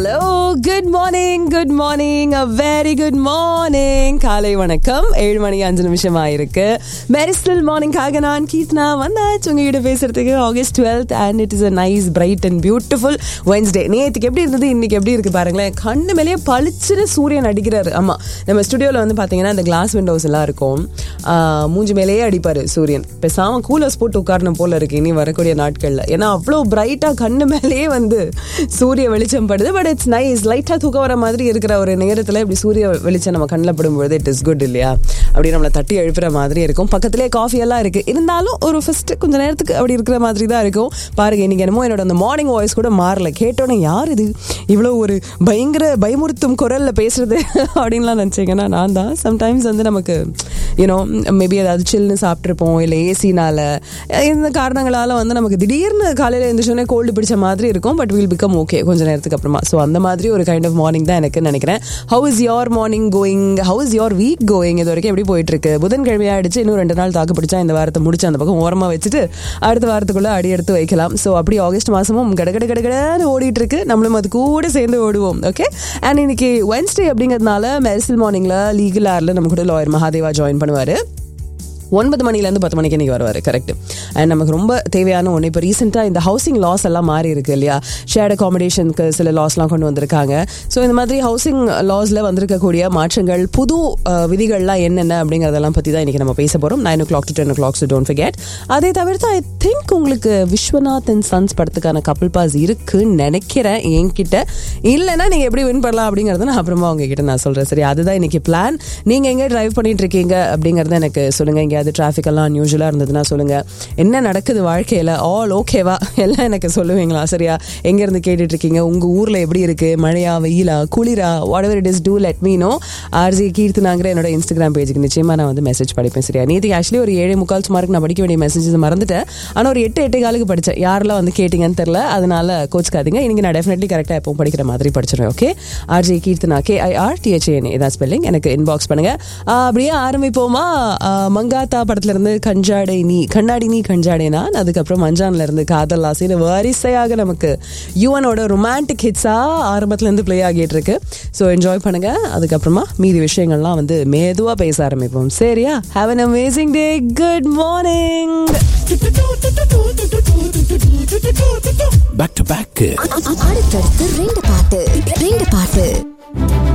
hello good morning good morning a very good morning காலை வணக்கம் ஏழு மணி அஞ்சு நிமிஷம் ஆயிருக்கு மெரிஸ்டல் மார்னிங்காக நான் கீர்த்தனா வந்தாச்சு உங்ககிட்ட பேசுறதுக்கு August twelfth and it is a nice bright and beautiful Wednesday நேற்றுக்கு எப்படி இருந்தது இன்னைக்கு எப்படி இருக்கு பாருங்களேன் கண்ணு மேலேயே பளிச்சுன்னு சூரியன் அடிக்கிறாரு ஆமா நம்ம ஸ்டுடியோவில் வந்து பார்த்தீங்கன்னா இந்த கிளாஸ் விண்டோஸ் எல்லாம் இருக்கும் ஆஹ், மூஞ்சி மேலேயே அடிப்பாரு சூரியன் பேசாம கூலர்ஸ் போட்டு உட்காரணும் போல இருக்கு இனி வரக்கூடிய நாட்கள்ல ஏன்னா அவ்வளோ பிரைட்டா கண்ணு மேலேயே வந்து சூரிய வெளிச்சம் படுது பட் இட்ஸ் நைஸ் லைட்டா தூக்கம் வர மாதிரி இருக்கிற ஒரு நேரத்துல இப்படி சூரிய வெளிச்சம் நம்ம கண்ணில் படும்பொழுது இட் இஸ் குட் இல்லையா அப்படி நம்மளை தட்டி எழுப்புற மாதிரி இருக்கும் பக்கத்திலே காஃபி எல்லாம் இருக்கு இருந்தாலும் ஒரு ஃபர்ஸ்ட் கொஞ்ச நேரத்துக்கு அப்படி இருக்கிற மாதிரி தான் இருக்கும் பாருங்க இன்னைக்கு என்னமோ என்னோட அந்த மார்னிங் வாய்ஸ் கூட மாறல கேட்டோன்னே யார் இது இவ்வளோ ஒரு பயங்கர பயமுறுத்தும் குரல்ல பேசுறது அப்படின்லாம் நினச்சிங்கன்னா நான் தான் சம்டைம்ஸ் வந்து நமக்கு யூனோ மேபி ஏதாவது சில்னு சாப்பிட்ருப்போம் இல்லை ஏசினால இந்த காரணங்களால வந்து நமக்கு திடீர்னு காலையில் எழுந்திரிச்சோன்னே கோல்டு பிடிச்ச மாதிரி இருக்கும் பட் வில் பிகம் ஓகே கொஞ்ச நேரத்துக்கு அப்புறமா ஸோ அந்த மாதிரி ஒரு கைண்ட் ஆஃப் மார்னிங் தான் எனக்கு நினைக்கிறேன் how is your morning going how is your week going இது வரைக்கும் எப்படி போயிட்டு இருக்கு புதன்கிழமையா ஆயிடுச்சு இன்னும் ரெண்டு நாள் தாக்கு பிடிச்சா இந்த வாரத்தை முடிச்சு அந்த பக்கம் ஓரமா வச்சுட்டு அடுத்த வாரத்துக்குள்ள அடி எடுத்து வைக்கலாம் ஸோ அப்படி ஆகஸ்ட் மாசமும் கடகட கடகடன்னு ஓடிட்டு இருக்கு நம்மளும் அது கூட சேர்ந்து ஓடுவோம் ஓகே அண்ட் இன்னைக்கு வென்ஸ்டே அப்படிங்கிறதுனால மெரிசல் மார்னிங்ல லீகல் ஆர்ல நம்ம கூட லாயர் மகாதேவா ஜாயின் பண்ணுவாரு ஒன்பது மணிலேருந்து பத்து மணிக்கு இன்னைக்கு வருவார் கரெக்ட் அண்ட் நமக்கு ரொம்ப தேவையான ஒன்று இப்போ ரீசெண்டாக இந்த ஹவுசிங் லாஸ் எல்லாம் மாறி இருக்கு இல்லையா ஷேர்ட் அகாமடேஷனுக்கு சில லாஸ்லாம் கொண்டு வந்திருக்காங்க ஸோ இந்த மாதிரி ஹவுசிங் லாஸில் வந்திருக்கக்கூடிய மாற்றங்கள் புது அஹ், விதிகள்லாம் என்னென்ன அப்படிங்கிறதெல்லாம் பற்றி தான் இன்றைக்கி நம்ம பேச போகிறோம் nine o'clock to ten o'clock to don't forget அதை தவிர்த்து ஐ திங்க் உங்களுக்கு விஸ்வநாத் அண்ட் சன்ஸ் படத்துக்கான கப்பிள் பாஸ் இருக்குன்னு நினைக்கிறேன் என்கிட்ட இல்லைன்னா நீங்கள் எப்படி வின் பண்ணலாம் அப்படிங்கிறத நான் அப்புறமா உங்ககிட்ட நான் சொல்கிறேன் சரி அதுதான் இன்னைக்கு பிளான் நீங்கள் எங்கே டிரைவ் பண்ணிட்டு இருக்கீங்க அப்படிங்கிறத எனக்கு சொல்லுங்கள் எங்கேயாவது டிராஃபிக் எல்லாம் அன்யூஷுவலாக இருந்ததுன்னா சொல்லுங்கள் என்ன நடக்குது வாழ்க்கையில் ஆல் ஓகேவா எல்லாம் எனக்கு சொல்லுவீங்களா சரியா எங்கேருந்து கேட்டுட்டு இருக்கீங்க உங்கள் ஊரில் எப்படி இருக்குது மழையா வெயிலா குளிரா whatever it is do let me know RG கீர்த்தனாங்கிற என்னோட இன்ஸ்டாகிராம் பேஜுக்கு நிச்சயமாக நான் வந்து மெசேஜ் படிப்பேன் சரியா நேற்று ஆக்சுவலி ஒரு ஏழு முக்கால் சுமாருக்கு நான் படிக்க வேண்டிய மெசேஜஸ் மறந்துட்டேன் ஆனால் ஒரு எட்டு எட்டு காலுக்கு படித்தேன் யாரெல்லாம் வந்து கேட்டிங்கன்னு தெரில அதனால கோச்சுக்காதீங்க இன்னைக்கு நான் டெஃபினெட்லி கரெக்டாக எப்போ படிக்கிற மாதிரி படிச்சிருவேன் okay RG Keerthana K I R THAN இதான் ஸ்பெல்லிங் எனக்கு இன்பாக்ஸ் பண்ணுங்க ஆ, அப்படியே ஆரம்பிப்போமா ஆ, மங்காத்தா படத்துல இருந்து கஞ்சாடை நீ கண்ணாடி நீ கஞ்சாடை நான் அதுக்கப்புறம் மஞ்சான்ல இருந்து காதல் ஆசைன்னு வரிசையாக நமக்கு யுவனோட ரொமான்டிக் ஹிட்ஸா ஆரம்பத்துல இருந்து ப்ளே ஆகிட்டு இருக்கு ஸோ என்ஜாய் பண்ணுங்க அதுக்கப்புறமா மீதி விஷயங்கள்லாம் வந்து மெதுவா பேச ஆரம்பிப்போம் சரியா have an amazing day good morning back to back அடுத்தடுத்து ரெண்டு பாட்டு ரெண்டு பாட்டு